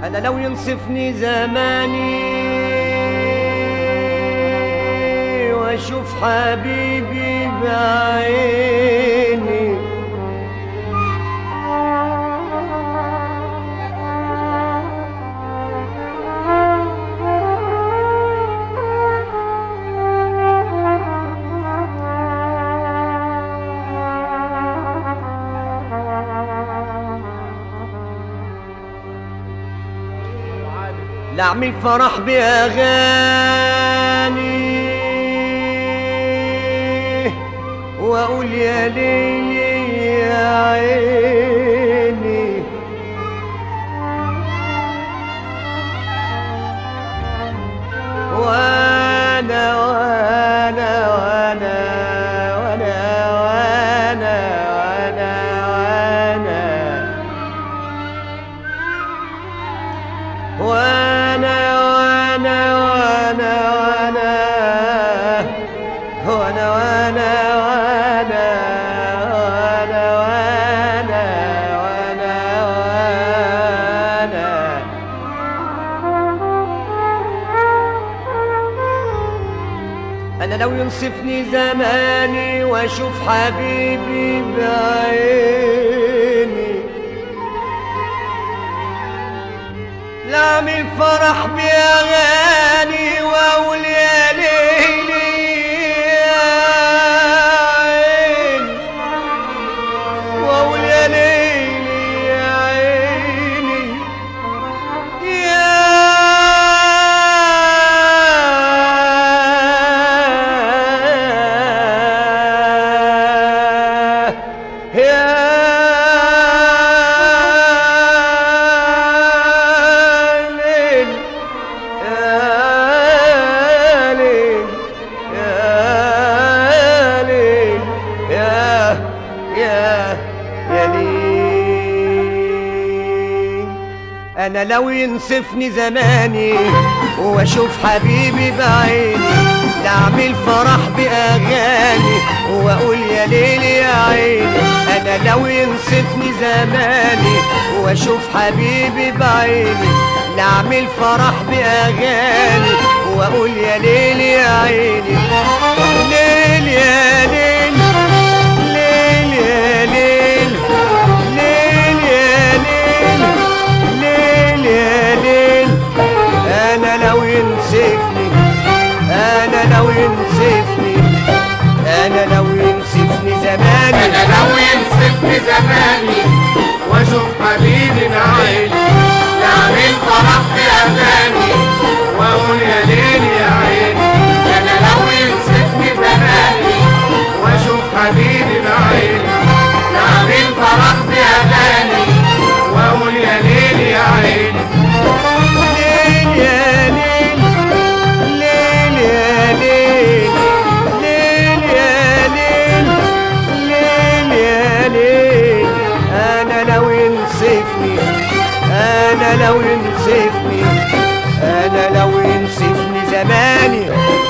انا لو ينصفني زماني واشوف حبيبي بعيني لا اعمل فرح باغاني واقول يا ليلي يا عيني وانا وانا وانا وانا وانا وانا وانا وانا وانا وانا وانا وانا وانا وانا وانا وانا وانا وانا انا لو ينصفني زماني واشوف حبيبي بعيني لا اعمل فرح باغاني واقول يا ليلي يا عيني واقول يا ليلي يا عيني يا يا ليل يا ليل يا ليل يا يا يا ليل انا لو ينصفني زماني واشوف حبيبي بعيني لا اعمل فرح باغاني واقول يا ليل يا عيني انا لو ينصفني زماني واشوف حبيبي بعيني لا اعمل فرح باغاني واقول يا ليل يا عيني ليل يا ليل ليل يا ليل ليل يا ليل ليل يا ليل انا لو ينسفني انا لو ينسفني انا لو ينسفني زماني انا لو ينصفني زماني واشوف حبيبي بعيني نعمل فرح باغاني واقول يا ليل يا عيني انا لو ينصفني زماني واشوف حبيبي بعيني نعمل فرح باغاني واقول يا ليل يا عيني ليل يا ليل ليل يا ليل ليل يا ليل ليل يا ليل انا لو ينصفني انا لو ينصفني انا لو ينصفني زماني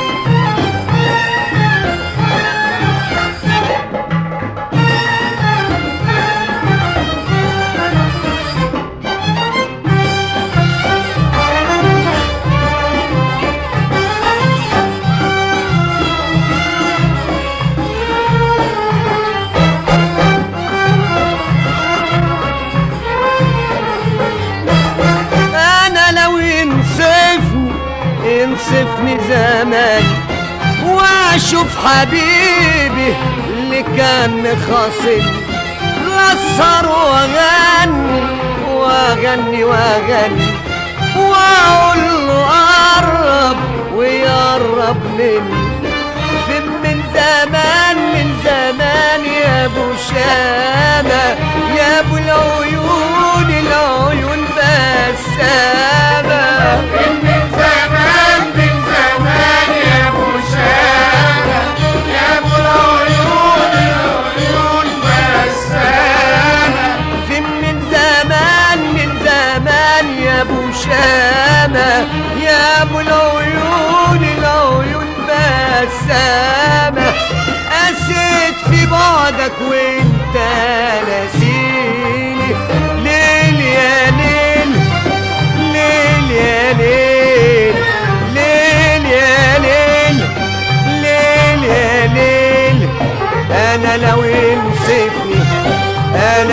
انا لو ينصفني ينصفني زمان واشوف حبيبي اللي كان خاصني لسر واغني واغني واغني واقول له قرب ويقرب مني فين من زمان من زمان يا ابو شامة يا ابو العيون العيون بسامة من زمان من زمان يا ابو شامة يا ابو العيون العيون بسامة فين من زمان من زمان يا ابو شامة يا ابو العيون العيون بسامة قسيت في بعدك وانت ناسيني ليل يا ليل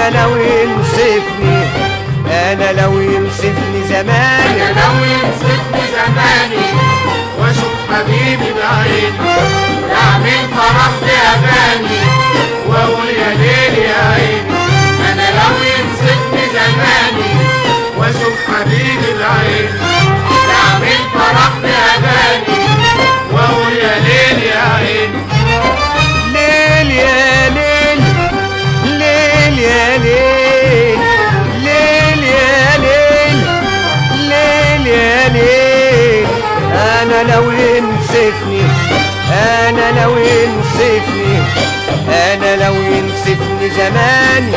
انا لو ينصفني انا لو ينصفني زماني انا لو ينصفني زماني واشوف حبيبي بعيني اعمل فرح باغاني واقول يا ليل يا عيني انا لو ينصفني زماني واشوف حبيبي بعيني اعمل فرح باغاني واقول يا ليل يا عيني ليل يا ليل ليل يا ليل ليل يا ليل ليل يا ليل انا لو ينصفني انا لو ينصفني انا لو ينصفني زماني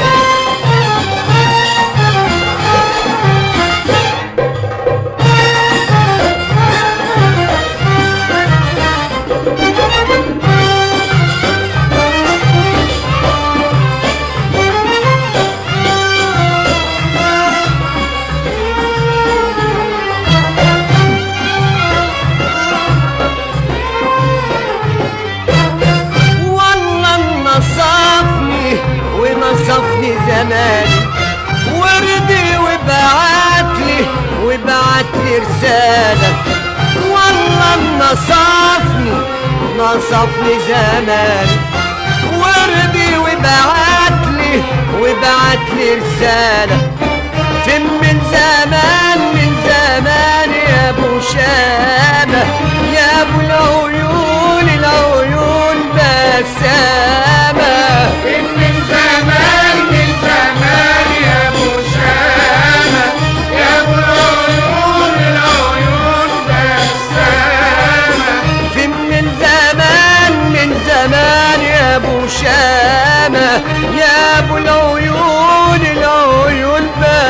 والله نصفني ونصفني زماني وردي وبعتلي وبعتلي رسالة والله نصفني نصفني زماني وردي وبعتلي وبعتلي رسالة فين من زمان من زمان يا ابو شامة يا ابو العيون العيون بسامة من من زمان من زمان يا ابو شامة يا ابو العيون العيون بسامة فين من زمان من زمان يا ابو شامة يا ابو العيون العيون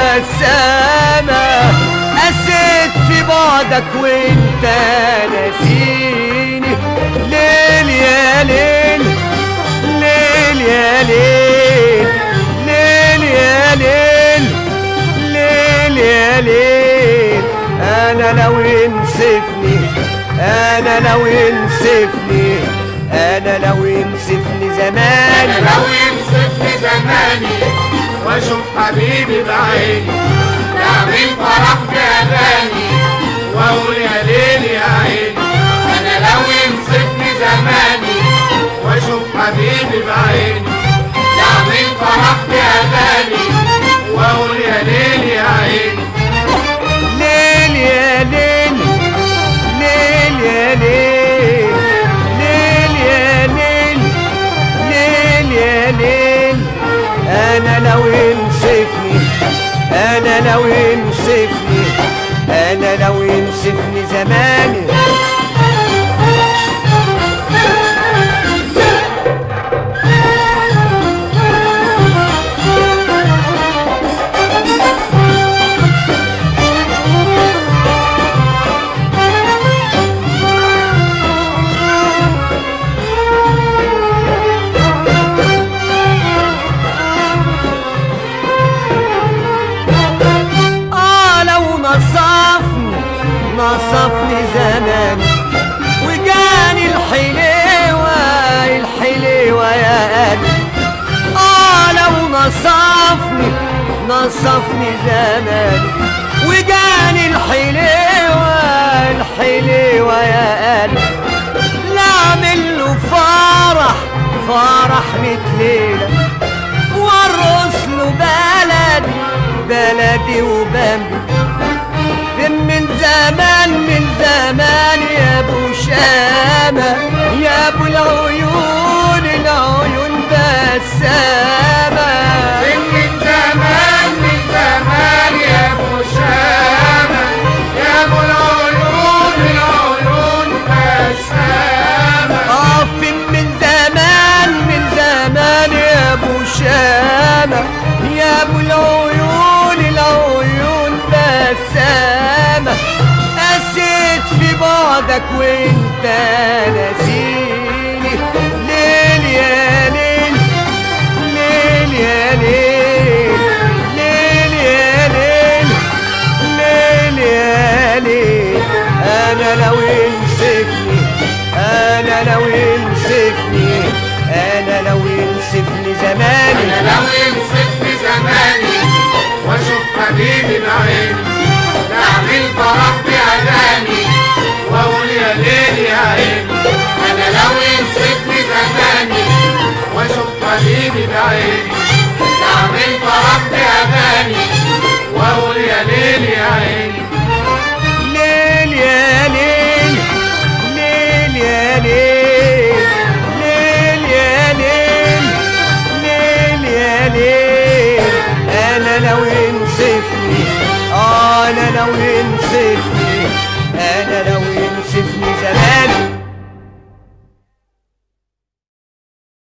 بسامة قسيت في بعدك وانت ناسيني ليل يا ليل ليل يا ليل ليل يا ليل ليل يا ليل انا لو ينصفني انا لو ينصفني انا لو ينصفني انا زماني لو ينصفني زماني واشوف حبيبي بعيني نعمل فرح باغاني واقول يا ليل يا عيني انا لو ينصفني زماني واشوف حبيبي بعيني نعمل فرح باغاني واقول يا ليل يا عيني ليل يا ليل ليل يا ليل ليل يا ليل ليل يا ليل انا لو ينصفني انا لو ينصفني انا لو ينصفني زماني اه لو نصفني نصفني زمان وجاني الحليوة الحليوة يا قلبي اه لو نصفني نصفني زمان وجاني الحليوة الحليوة يا قلبي لا اعمل له فرح فرح متليله وارقص له بلدي بلدي وبمبي فين من زمان من زمان يا ابو شامة يا ابو العيون العيون بسامة من زمان من زمان يا ابو شامة يا ابو العيون العيون بسامة اه فين من زمان من زمان يا ابو شامة يا ابو العيون العيون بسامة قسيت في بعدك وانت ناسيني ليل يا ليل ليل يا ليل ليل يا ليل ليل يا ليل انا لو ينصفني انا لو ينصفني انا لو ينصفني زماني انا لو يمسكني لو ينصف